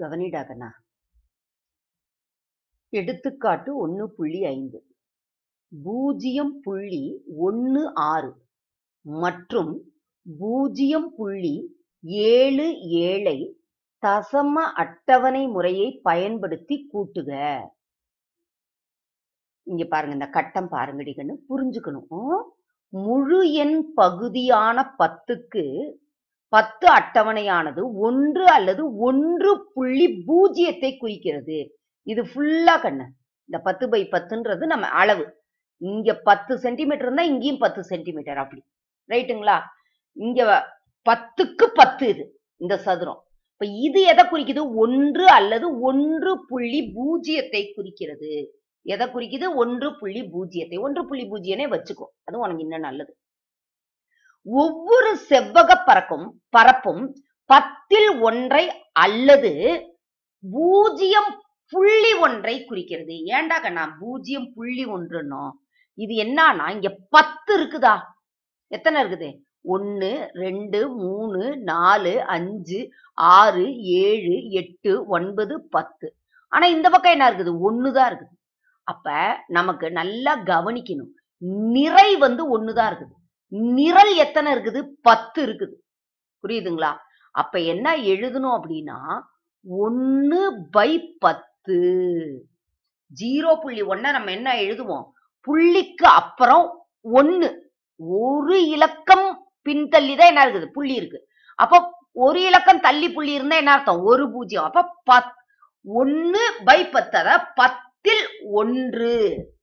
கவனிடா கண்ணா எடுத்துக்காட்டு ஒன்று புள்ளி ஐந்து பூஜ்ஜியம் புள்ளி ஒன்று ஆறு மற்றும் பூஜ்ஜியம் புள்ளி ஏழு ஏழை தசம அட்டவணை முறையை பயன்படுத்தி கூட்டுக இங்க பாருங்க இந்த கட்டம் பாருங்கடிகன்னு புரிஞ்சுக்கணும் முழு எண் பகுதியான பத்துக்கு பத்து அட்டவணையானது ஒன்று அல்லது ஒன்று புள்ளி பூஜ்ஜியத்தை குறிக்கிறது இது ஃபுல்லா கண்ணு இந்த பத்து பை பத்துன்றது நம்ம அளவு இங்க பத்து சென்டிமீட்டர் இருந்தா இங்கேயும் பத்து சென்டிமீட்டர் அப்படி ரைட்டுங்களா இங்க பத்துக்கு பத்து இது இந்த சதுரம் இப்ப இது எதை குறிக்குது ஒன்று அல்லது ஒன்று புள்ளி பூஜ்ஜியத்தை குறிக்கிறது எதை குறிக்குது ஒன்று புள்ளி பூஜ்ஜியத்தை ஒன்று புள்ளி பூஜ்ஜியனே வச்சுக்கோ அது உனக்கு இன்னும் நல்லது ஒவ்வொரு செவ்வக பறக்கும் பரப்பும் பத்தில் ஒன்றை அல்லது பூஜ்ஜியம் புள்ளி ஒன்றை குறிக்கிறது ஏன்டா கண்ணா பூஜ்ஜியம் புள்ளி ஒன்றுன்னோ இது என்னன்னா இங்க பத்து இருக்குதா எத்தனை இருக்குது ஒன்னு ரெண்டு மூணு நாலு அஞ்சு ஆறு ஏழு எட்டு ஒன்பது பத்து ஆனா இந்த பக்கம் என்ன இருக்குது ஒண்ணுதான் இருக்குது அப்ப நமக்கு நல்லா கவனிக்கணும் நிறை வந்து ஒண்ணுதான் இருக்குது நிரல் எத்தனை இருக்குது பத்து இருக்குது புரியுதுங்களா அப்ப என்ன எழுதணும் அப்படின்னா ஒன்னு பை பத்து ஜீரோ புள்ளி ஒன்ன நம்ம என்ன எழுதுவோம் புள்ளிக்கு அப்புறம் ஒன்னு ஒரு இலக்கம் பின்தள்ளி தான் என்ன இருக்குது புள்ளி இருக்கு அப்போ ஒரு இலக்கம் தள்ளி புள்ளி இருந்தா என்ன அர்த்தம் ஒரு பூஜ்ஜியம் அப்ப பத் ஒன்னு பை பத்து அதாவது பத்தில் ஒன்று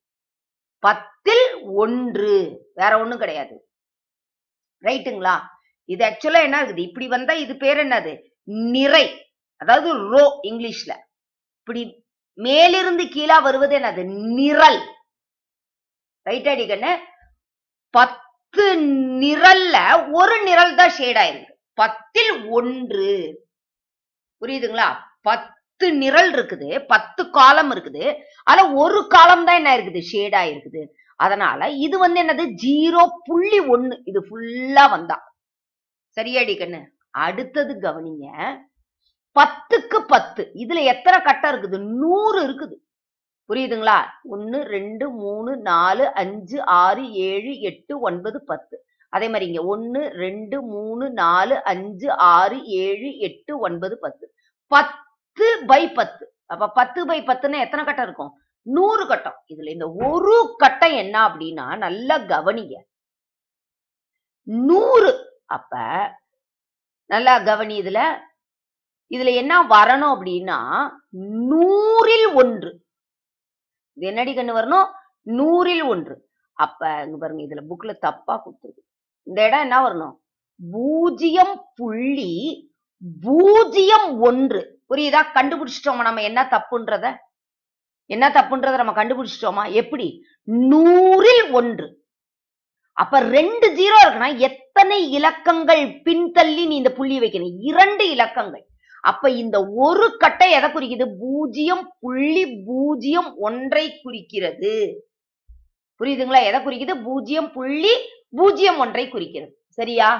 பத்தில் ஒன்று வேற ஒண்ணும் கிடையாது ரைட்டுங்களா இது ஆக்சுவலா என்ன இருக்குது இப்படி வந்தா இது பேர் என்னது நிறை அதாவது ரோ இங்கிலீஷ்ல இப்படி மேலிருந்து கீழா வருவது என்னது நிரல் ரைட் அடிக்கண்ணு பத்து நிரல்ல ஒரு நிரல் தான் ஷேட் ஆயிருக்கு பத்தில் ஒன்று புரியுதுங்களா பத்து நிரல் இருக்குது பத்து காலம் இருக்குது அதுல ஒரு காலம் தான் என்ன இருக்குது ஷேட் ஆயிருக்குது அதனால இது வந்து என்னது ஜீரோ புள்ளி ஒண்ணு இது ஃபுல்லா வந்தா சரியாடி கண்ணு அடுத்தது கவனிங்க பத்துக்கு பத்து இதுல எத்தனை கட்டம் இருக்குது நூறு இருக்குது புரியுதுங்களா ஒன்னு ரெண்டு மூணு நாலு அஞ்சு ஆறு ஏழு எட்டு ஒன்பது பத்து அதே மாதிரி இங்க ஒன்னு ரெண்டு மூணு நாலு அஞ்சு ஆறு ஏழு எட்டு ஒன்பது பத்து பத்து பை பத்து அப்ப பத்து பை பத்துன்னா எத்தனை கட்டம் இருக்கும் நூறு கட்டம் இதுல இந்த ஒரு கட்டம் என்ன அப்படின்னா நல்லா கவனிங்க நூறு அப்ப நல்லா கவனி இதுல இதுல என்ன வரணும் அப்படின்னா நூறில் ஒன்று இது என்னடி கண்ணு வரணும் நூறில் ஒன்று அப்ப இங்க பாருங்க இதுல புக்ல தப்பா கொடுத்துருக்கு இந்த இடம் என்ன வரணும் பூஜ்ஜியம் புள்ளி பூஜ்ஜியம் ஒன்று புரியுதா கண்டுபிடிச்சிட்டோமா நம்ம என்ன தப்புன்றத என்ன தப்புன்றத நம்ம கண்டுபிடிச்சிட்டோமா எப்படி நூறில் ஒன்று அப்ப ரெண்டு ஜீரோ இருக்குன்னா எத்தனை இலக்கங்கள் பின்தள்ளி நீ இந்த புள்ளி வைக்கணும் இரண்டு இலக்கங்கள் அப்ப இந்த ஒரு கட்டை எதை குறிக்குது பூஜ்ஜியம் புள்ளி பூஜ்ஜியம் ஒன்றை குறிக்கிறது புரியுதுங்களா எதை குறிக்குது பூஜ்ஜியம் புள்ளி பூஜ்ஜியம் ஒன்றை குறிக்கிறது சரியா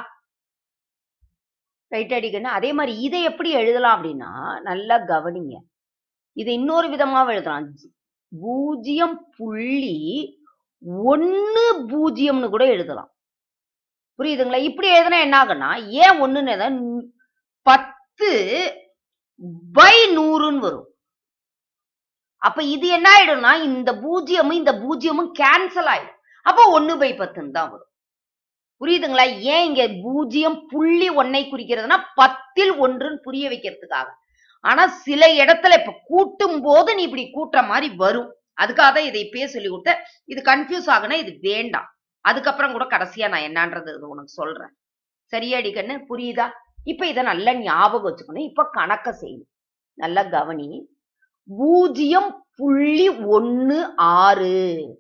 ரைட் அடிக்கணும் அதே மாதிரி இதை எப்படி எழுதலாம் அப்படின்னா நல்லா கவனிங்க இதை இன்னொரு விதமாக எழுதலாம் பூஜ்ஜியம் புள்ளி ஒன்னு பூஜ்ஜியம்னு கூட எழுதலாம் புரியுதுங்களா இப்படி எழுதுனா என்ன ஆகும்னா ஏன் ஒண்ணுன்னு பத்து பை நூறுன்னு வரும் அப்ப இது என்ன ஆயிடும்னா இந்த பூஜ்ஜியமும் இந்த பூஜ்ஜியமும் கேன்சல் ஆயிடும் அப்ப ஒன்னு பை பத்துன்னு தான் வரும் புரியுதுங்களா ஏன் இங்க பூஜ்ஜியம் புள்ளி ஒன்னை குறிக்கிறதுனா பத்தில் ஒன்றுன்னு புரிய வைக்கிறதுக்காக ஆனா சில இடத்துல இப்ப கூட்டும் போது நீ இப்படி கூட்டுற மாதிரி வரும் அதுக்காக தான் இதை இப்பயே சொல்லி கொடுத்த இது கன்ஃபியூஸ் ஆகுனா இது வேண்டாம் அதுக்கப்புறம் கூட கடைசியா நான் என்னன்றது உனக்கு சொல்றேன் சரியாடி கண்ணு புரியுதா இப்ப இதை நல்லா ஞாபகம் வச்சுக்கணும் இப்ப கணக்க செய்யணும் நல்லா கவனி பூஜ்ஜியம் புள்ளி ஒன்னு ஆறு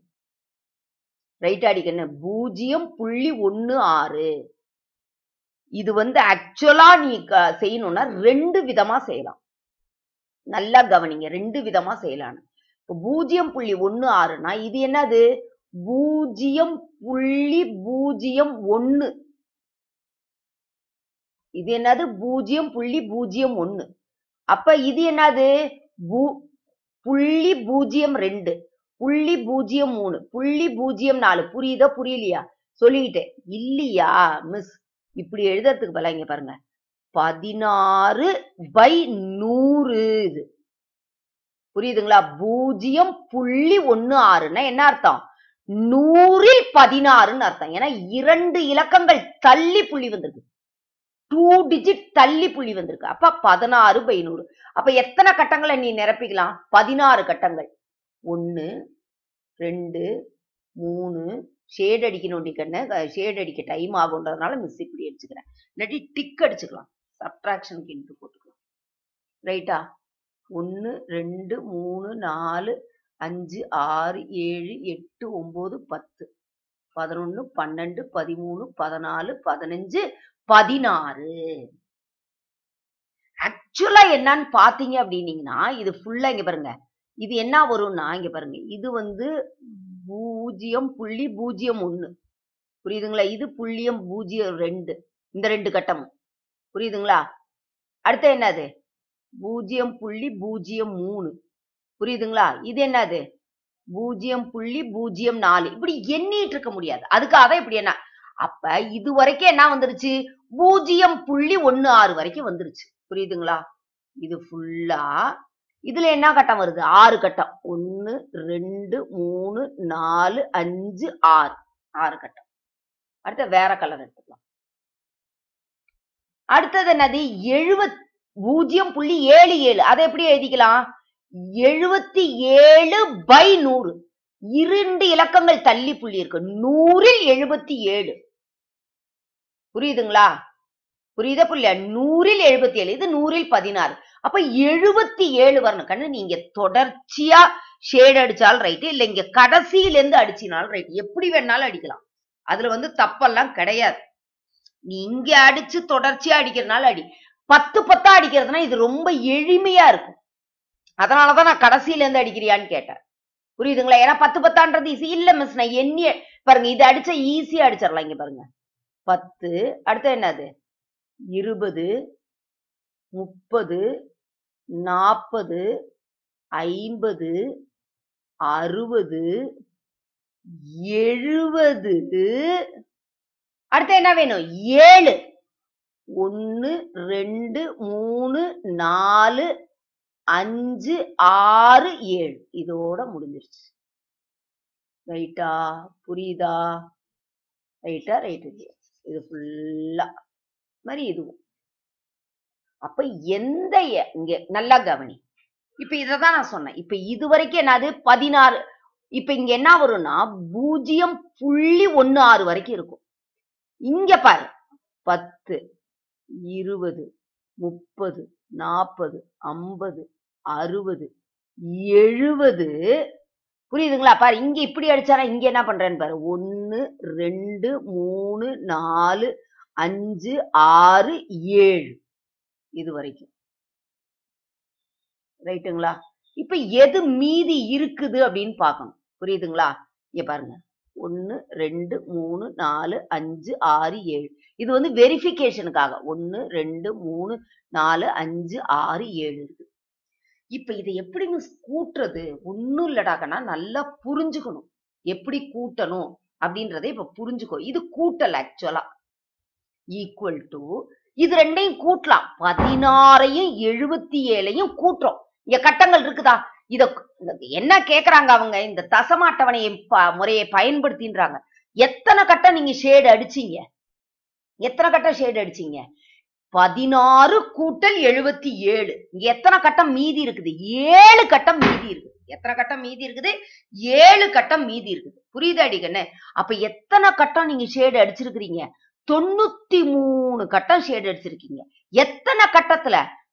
ரைட் அடிக்கண்ணு பூஜ்ஜியம் புள்ளி ஒன்னு ஆறு இது வந்து ஆக்சுவலா நீ செய்யணும்னா ரெண்டு விதமா செய்யலாம் நல்லா கவனிங்க ரெண்டு விதமா செய்யலாம் பூஜ்ஜியம் புள்ளி ஒன்னு ஆறுனா இது என்னது பூஜ்ஜியம் புள்ளி பூஜ்ஜியம் ஒன்னு இது என்னது பூஜ்ஜியம் புள்ளி பூஜ்ஜியம் ஒன்னு அப்ப இது என்னது பூ- புள்ளி பூஜ்ஜியம் ரெண்டு புள்ளி பூஜ்ஜியம் மூணு புள்ளி பூஜ்ஜியம் நாலு புரியுதா புரியலையா சொல்லிக்கிட்டேன் இல்லையா மிஸ் இப்படி எழுதுறதுக்கு பதிலா இங்க பாருங்க பதினாறு பை நூறு இது புரியுதுங்களா பூஜ்ஜியம் புள்ளி ஒண்ணு ஆறுன்னா என்ன அர்த்தம் நூறில் பதினாறுன்னு அர்த்தம் ஏன்னா இரண்டு இலக்கங்கள் தள்ளி புள்ளி வந்திருக்கு டூ டிஜிட் தள்ளி புள்ளி வந்திருக்கு அப்ப பதினாறு பை நூறு அப்ப எத்தனை கட்டங்களை நீ நிரப்பிக்கலாம் பதினாறு கட்டங்கள் ஒன்னு ரெண்டு மூணு ஷேட் அடிக்கணும் நீ கண்ணு ஷேட் அடிக்க டைம் ஆகுன்றதுனால மிஸ் இப்படி அடிச்சுக்கிறேன் இல்லாட்டி டிக் அடிச்சுக்கலாம் சப்ட்ராக்ஷனுக்கு இன்ட்டு போட்டுக்கலாம் ரைட்டா ஒன்னு ரெண்டு மூணு நாலு அஞ்சு ஆறு ஏழு எட்டு ஒன்பது பத்து பதினொன்னு பன்னெண்டு பதிமூணு பதினாலு பதினஞ்சு பதினாறு ஆக்சுவலா என்னன்னு பாத்தீங்க அப்படின்னீங்கன்னா இது ஃபுல்லா இங்க பாருங்க இது என்ன வரும்னா இங்க பாருங்க இது வந்து பூஜ்ஜியம் புள்ளி பூஜ்ஜியம் ஒண்ணு புரியுதுங்களா இது புள்ளியம் பூஜ்ஜியம் ரெண்டு இந்த ரெண்டு கட்டமும் புரியுதுங்களா அடுத்து என்னது பூஜ்ஜியம் புள்ளி பூஜ்ஜியம் மூணு புரியுதுங்களா இது என்னது பூஜ்ஜியம் புள்ளி பூஜ்ஜியம் நாலு இப்படி எண்ணிட்டு இருக்க முடியாது அதுக்காக தான் இப்படி என்ன அப்ப இது வரைக்கும் என்ன வந்துருச்சு பூஜ்ஜியம் புள்ளி ஒண்ணு ஆறு வரைக்கும் வந்துருச்சு புரியுதுங்களா இது ஃபுல்லா இதுல என்ன கட்டம் வருது ஆறு கட்டம் ஒன்னு ரெண்டு மூணு நாலு அஞ்சு ஆறு ஆறு கட்டம் அடுத்த வேற கலர் எடுத்துக்கலாம் அடுத்தது என்னது எழுபத் பூஜ்ஜியம் புள்ளி ஏழு ஏழு அதை எப்படி எழுதிக்கலாம் எழுபத்தி ஏழு பை நூறு இரண்டு இலக்கங்கள் தள்ளி புள்ளி இருக்கு நூறில் எழுபத்தி ஏழு புரியுதுங்களா புரியுதா புள்ளியா நூறில் எழுபத்தி ஏழு இது நூறில் பதினாறு அப்ப எழுபத்தி ஏழு வரணும் கண்ணு நீங்க தொடர்ச்சியா ஷேட் அடிச்சாலும் ரைட்டு இல்ல இங்க கடைசியில இருந்து அடிச்சினாலும் ரைட் எப்படி வேணாலும் அடிக்கலாம் அதுல வந்து தப்பெல்லாம் கிடையாது நீ இங்க அடிச்சு தொடர்ச்சியா அடிக்கிறதுனால அடி பத்து பத்தா அடிக்கிறதுனா இது ரொம்ப எளிமையா இருக்கும் அதனாலதான் நான் கடைசியில இருந்து அடிக்கிறியான்னு கேட்டேன் புரியுதுங்களா ஏன்னா பத்து பத்தான்றது ஈஸி இல்ல மிஸ் நான் எண்ணி பாருங்க இது அடிச்சா ஈஸியா அடிச்சிடலாம் இங்க பாருங்க பத்து அடுத்து என்னது இருபது முப்பது நாற்பது ஐம்பது அறுபது எழுபது அடுத்து என்ன வேணும் ஏழு ஒன்னு ரெண்டு மூணு நாலு அஞ்சு ஆறு ஏழு இதோட முடிஞ்சிருச்சு ரைட்டா புரியுதா ரைட்டா ரைட் இது ஃபுல்லா மாதிரி இதுவும் அப்ப எந்த எ- இங்க நல்லா கவனி இப்ப இததான் நான் சொன்னேன் இப்ப இது வரைக்கும் என்னது பதினாறு இப்ப இங்க என்ன வரும்னா பூஜ்ஜியம் புள்ளி ஒண்ணு ஆறு வரைக்கும் இருக்கும் இங்க பாரு பத்து இருபது முப்பது நாற்பது ஐம்பது அறுபது எழுபது புரியுதுங்களா பாரு இங்க இப்படி அடிச்சாரா இங்க என்ன பண்றேன்னு பாரு ஒன்னு ரெண்டு மூணு நாலு அஞ்சு ஆறு ஏழு இது வரைக்கும் ரைட்டுங்களா இப்ப எது மீதி இருக்குது அப்படின்னு பார்க்கணும் புரியுதுங்களா இங்க பாருங்க ஒன்னு ரெண்டு மூணு நாலு அஞ்சு ஆறு ஏழு இது வந்து வெரிஃபிகேஷனுக்காக ஒன்னு ரெண்டு மூணு நாலு அஞ்சு ஆறு ஏழு இருக்கு இப்ப இதை எப்படி மிஸ் கூட்டுறது ஒண்ணும் இல்லடாக்கன்னா நல்லா புரிஞ்சுக்கணும் எப்படி கூட்டணும் அப்படின்றத இப்ப புரிஞ்சுக்கோ இது கூட்டல் ஆக்சுவலா ஈக்குவல் டு இது ரெண்டையும் கூட்டலாம் பதினாறையும் எழுபத்தி ஏழையும் கூட்டுறோம் இங்க கட்டங்கள் இருக்குதா இத இந்த என்ன கேக்குறாங்க அவங்க இந்த தசம அட்டவணையை ப- முறையை பயன்படுத்தின்றாங்க எத்தனை கட்டம் நீங்க ஷேடு அடிச்சீங்க எத்தனை கட்டம் ஷேடு அடிச்சீங்க பதினாறு கூட்டல் எழுபத்தி ஏழு இங்க எத்தனை கட்டம் மீதி இருக்குது ஏழு கட்டம் மீதி இருக்குது எத்தனை கட்டம் மீதி இருக்குது ஏழு கட்டம் மீதி இருக்குது புரியுதா அடிக்கண்ணு அப்ப எத்தனை கட்டம் நீங்க ஷேடு அடிச்சிருக்கிறீங்க தொண்ணூத்தி மூணு கட்டம் ஷேடு அடிச்சிருக்கீங்க எத்தனை கட்டத்துல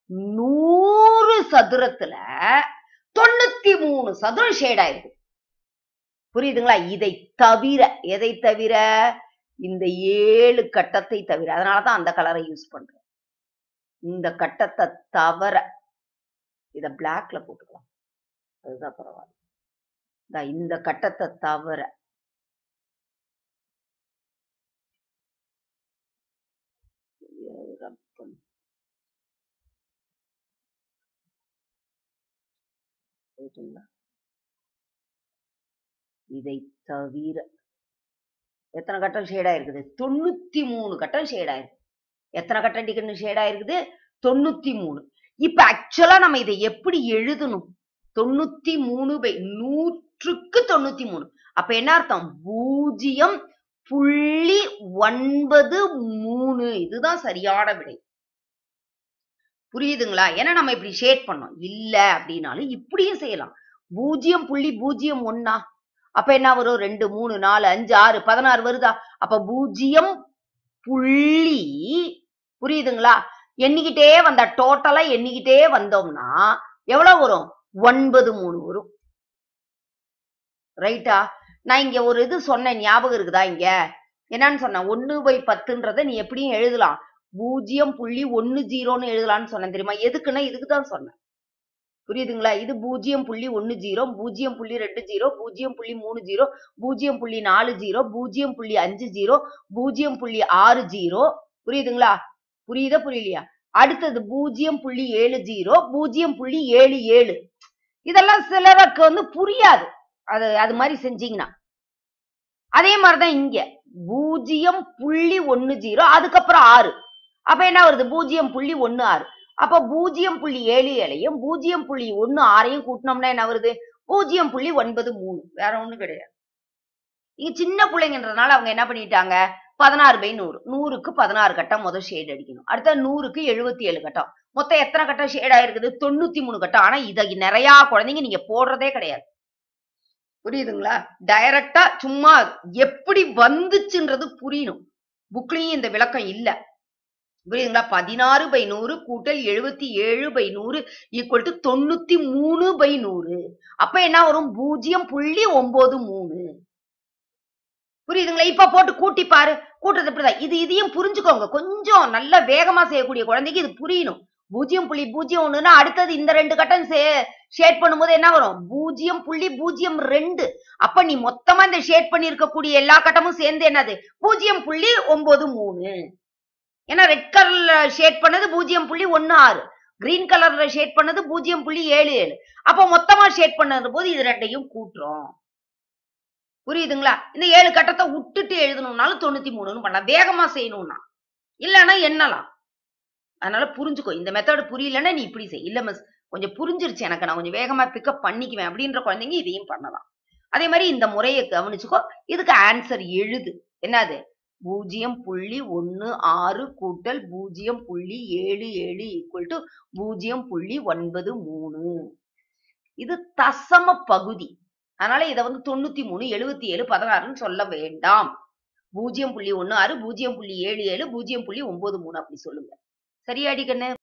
நூறு சதுரத்துல தொண்ணூத்தி மூணு சதுரம் ஷேட் ஆயிருக்கு புரியுதுங்களா இதை தவிர எதை தவிர இந்த ஏழு கட்டத்தை தவிர அதனாலதான் அந்த கலரை யூஸ் பண்றேன் இந்த கட்டத்தை தவிர இத பிளாக்ல போட்டுக்கலாம் அதுதான் பரவாயில்ல இந்தா இந்த கட்டத்தை தவிர ரைட்டுங்களா இதை தவிர எத்தனை கட்டம் ஷேடா இருக்குது தொண்ணூத்தி மூணு கட்டம் ஷேடா இருக்கு எத்தனை கட்டம் டிக்கெட் ஷேடா இருக்குது தொண்ணூத்தி மூணு இப்ப ஆக்சுவலா நம்ம இதை எப்படி எழுதணும் தொண்ணூத்தி மூணு பை நூற்றுக்கு தொண்ணூத்தி மூணு அப்ப என்ன அர்த்தம் பூஜ்ஜியம் புள்ளி ஒன்பது மூணு இதுதான் சரியான விடை புரியுதுங்களா ஏன்னா நம்ம இப்படி ஷேட் பண்ணோம் இல்ல அப்படின்னாலும் இப்படியும் செய்யலாம் பூஜ்ஜியம் புள்ளி பூஜ்ஜியம் ஒன்னா அப்ப என்ன வரும் ரெண்டு மூணு நாலு அஞ்சு ஆறு பதினாறு வருதா அப்ப பூஜ்ஜியம் புள்ளி புரியுதுங்களா எண்ணிக்கிட்டே வந்தா டோட்டலா எண்ணிக்கிட்டே வந்தோம்னா எவ்வளவு வரும் ஒன்பது மூணு வரும் ரைட்டா நான் இங்க ஒரு இது சொன்னேன் ஞாபகம் இருக்குதா இங்க என்னன்னு சொன்னேன் ஒன்னு பை பத்துன்றத நீ எப்படியும் எழுதலாம் பூஜ்ஜியம் புள்ளி ஒன்னு ஜீரோன்னு எழுதலாம்னு சொன்னேன் தெரியுமா எதுக்குன்னா இதுக்கு தான் சொன்னேன் புரியுதுங்களா இது பூஜ்ஜியம் புள்ளி ஒன்னு ஜீரோ பூஜ்ஜியம் புள்ளி ரெண்டு ஜீரோ பூஜ்ஜியம் புள்ளி மூணு ஜீரோ பூஜ்ஜியம் புள்ளி நாலு ஜீரோ பூஜ்ஜியம் புள்ளி அஞ்சு ஜீரோ பூஜ்ஜியம் புள்ளி ஆறு ஜீரோ புரியுதுங்களா புரியுதா புரியலையா அடுத்தது பூஜ்ஜியம் புள்ளி ஏழு ஜீரோ பூஜ்ஜியம் புள்ளி ஏழு ஏழு இதெல்லாம் சிலருக்கு வந்து புரியாது அது அது மாதிரி செஞ்சீங்கன்னா அதே மாதிரிதான் இங்க பூஜ்ஜியம் புள்ளி ஒன்னு ஜீரோ அதுக்கப்புறம் ஆறு அப்ப என்ன வருது பூஜ்ஜியம் புள்ளி ஒன்னு ஆறு அப்ப பூஜ்ஜியம் புள்ளி ஏழு ஏழையும் பூஜ்ஜியம் புள்ளி ஒன்னு ஆறையும் கூட்டினோம்னா என்ன வருது பூஜ்ஜியம் புள்ளி ஒன்பது மூணு வேற ஒண்ணும் கிடையாது இங்க சின்ன பிள்ளைங்கன்றதுனால அவங்க என்ன பண்ணிட்டாங்க பதினாறு பை நூறு நூறுக்கு பதினாறு கட்டம் முதல் ஷேட் அடிக்கணும் அடுத்த நூறுக்கு எழுபத்தி ஏழு கட்டம் மொத்தம் எத்தனை கட்டம் ஷேட் ஆயிருக்குது தொண்ணூத்தி மூணு கட்டம் ஆனா இதை நிறைய குழந்தைங்க நீங்க போடுறதே கிடையாது புரியுதுங்களா டைரக்டா சும்மா எப்படி வந்துச்சுன்றது புரியணும் புக்லயும் இந்த விளக்கம் இல்ல புரியுதுங்களா பதினாறு பை நூறு கூட்டல் எழுபத்தி ஏழு பை நூறு ஈக்குவல் டு தொண்ணூத்தி மூணு பை நூறு அப்ப என்ன வரும் பூஜ்ஜியம் புள்ளி ஒன்பது மூணு புரியுதுங்களா இப்ப போட்டு கூட்டி பாரு கூட்டுறது இப்படிதான் இது இதையும் புரிஞ்சுக்கோங்க கொஞ்சம் நல்ல வேகமா செய்யக்கூடிய குழந்தைக்கு இது புரியணும் பூஜ்ஜியம் புள்ளி பூஜ்ஜியம் ஒண்ணுன்னா அடுத்தது இந்த ரெண்டு கட்டம் ஷேட் பண்ணும்போது என்ன வரும் பூஜ்ஜியம் புள்ளி பூஜ்ஜியம் ரெண்டு அப்ப நீ மொத்தமா இந்த ஷேட் பண்ணி இருக்கக்கூடிய எல்லா கட்டமும் சேர்ந்து என்னது பூஜ்ஜியம் புள்ளி ஒன்பது மூணு ஏன்னா ரெட் கலர்ல ஷேட் பண்ணது பூஜ்ஜியம் புள்ளி ஒன்னு ஆறு கிரீன் கலர்ல ஷேட் பண்ணது பூஜ்ஜியம் புள்ளி ஏழு ஏழு அப்ப மொத்தமா ஷேட் பண்ணது போது இது ரெண்டையும் கூட்டுறோம் புரியுதுங்களா இந்த ஏழு கட்டத்தை விட்டுட்டு எழுதணும்னாலும் தொண்ணூத்தி மூணுன்னு பண்ணலாம் வேகமா செய்யணும்னா இல்லைன்னா எண்ணலாம் அதனால புரிஞ்சுக்கோ இந்த மெத்தட் புரியலன்னா நீ இப்படி செய் இல்ல மிஸ் கொஞ்சம் புரிஞ்சிருச்சு எனக்கு நான் கொஞ்சம் வேகமா பிக்கப் பண்ணிக்குவேன் அப்படின்ற குழந்தைங்க இதையும் பண்ணலாம் அதே மாதிரி இந்த முறையை கவனிச்சுக்கோ இதுக்கு ஆன்சர் எழுது என்னது பூஜ்ஜியம் புள்ளி ஒன்னு ஆறு கூட்டல் பூஜ்ஜியம் புள்ளி ஏழு ஏழு ஈக்குவல் டு பூஜ்ஜியம் புள்ளி ஒன்பது மூணு இது தசம பகுதி அதனால இதை வந்து தொண்ணூத்தி மூணு எழுபத்தி ஏழு பதினாறுன்னு சொல்ல வேண்டாம் பூஜ்ஜியம் புள்ளி ஒன்னு ஆறு பூஜ்ஜியம் புள்ளி ஏழு ஏழு பூஜ்ஜியம் புள்ளி ஒன்பது மூணு அப்படி சொல்லுங்க சரியாடி கண்ணு